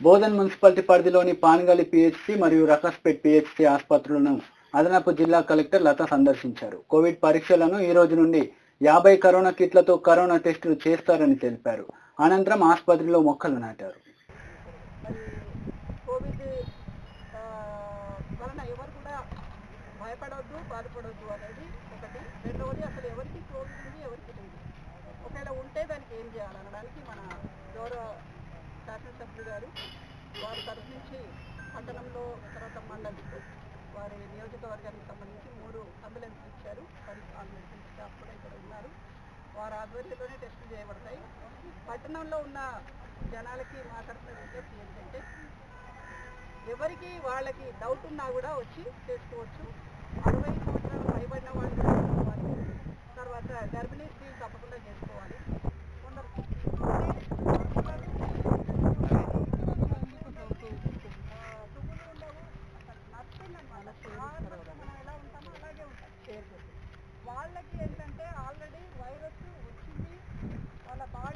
Bodhan municipality పరిధిలోని పాన్గలి PHC మరియు రకస్పేట్ PHC ఆసుపత్రులను అదనపు జిల్లా కలెక్టర్ లత సందర్శించారు కోవిడ్ పరీక్షలను ఈ రోజు నుండి యాభై కరోనా కిట్లతో కరోనా టెస్టులు చేస్తారని తెలిపారు అనంతరం ఆసుపత్రిలో మొక్కలు నాటారు మరి కోవిడ్ ఆ, వలన ఎవరు కూడా భయపడవద్దు బాధపడవద్దు అనేది ఒకటి రెండవది అసలు ఎవరికి కోవిడ్ ఉంది ఎవరికి లేదు ఒకవేళ ఉంటే దానికి ఏం చేయాలనడానికి మన గౌరవ శాసనసభ్యులు గారు వారి తరఫు నుంచి పట్టణంలో తర్వాత మండలి వారి నియోజకవర్గానికి సంబంధించి మూడు అంబులెన్స్లు ఇచ్చారు మరి ఆ మెడిసిన్ స్టాఫ్ కూడా ఇక్కడ ఉన్నారు వారి ఆధ్వర్యంలోనే టెస్టులు చేయబడతాయి పట్టణంలో ఉన్న జనాలకి మా తరఫున విజ్ఞప్తి ఏంటంటే ఎవరికి వాళ్ళకి డౌట్ ఉన్నా కూడా వచ్చి చేసుకోవచ్చు అరవై సంవత్సరాలు పైబడిన వాళ్ళు కూడా చేసుకోవాలి తర్వాత గర్భిణీ స్త్రీలు తప్పకుండా చేసుకోవాలి కొందరు వాళ్ళకి ఏంటంటే ఆల్రెడీ వైరస్ వచ్చింది వాళ్ళ బాడీ